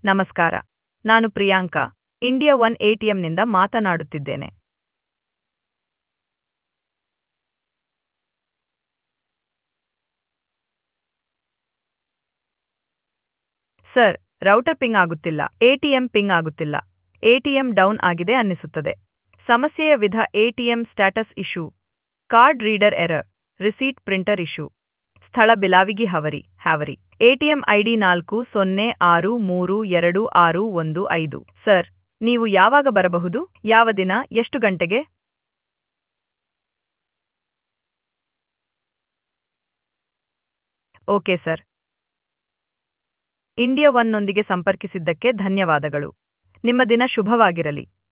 ನಮಸ್ಕಾರ ನಾನು Priyanka India one ಎಟಿಎಂನಿಂದ ಮಾತನಾಡುತ್ತಿದ್ದೇನೆ ಸರ್ ರೌಟರ್ ಪಿಂಗ್ ಆಗುತ್ತಿಲ್ಲ ಎಟಿಎಂ ಪಿಂಗ್ ಆಗುತ್ತಿಲ್ಲ ಎಟಿಎಂ ಡೌನ್ ಆಗಿದೆ ಅನ್ನಿಸುತ್ತದೆ ಸಮಸ್ಯೆಯ ವಿಧ ATM status issue card reader error receipt printer issue ಸ್ಥಳ ಬಿಲಾವಿಗಿ ಹವರಿ ಹ್ಯಾವರಿ ಎಟಿಎಂ ಐಡಿ ನಾಲ್ಕು ಸೊನ್ನೆ ಆರು ಮೂರು ಎರಡು ಆರು ಒಂದು ಐದು ಸರ್ ನೀವು ಯಾವಾಗ ಬರಬಹುದು ಯಾವ ದಿನ ಎಷ್ಟು ಗಂಟೆಗೆ ಓಕೆ ಸರ್ ಇಂಡಿಯಾ ಒನ್ನೊಂದಿಗೆ ಸಂಪರ್ಕಿಸಿದ್ದಕ್ಕೆ ಧನ್ಯವಾದಗಳು ನಿಮ್ಮ ದಿನ ಶುಭವಾಗಿರಲಿ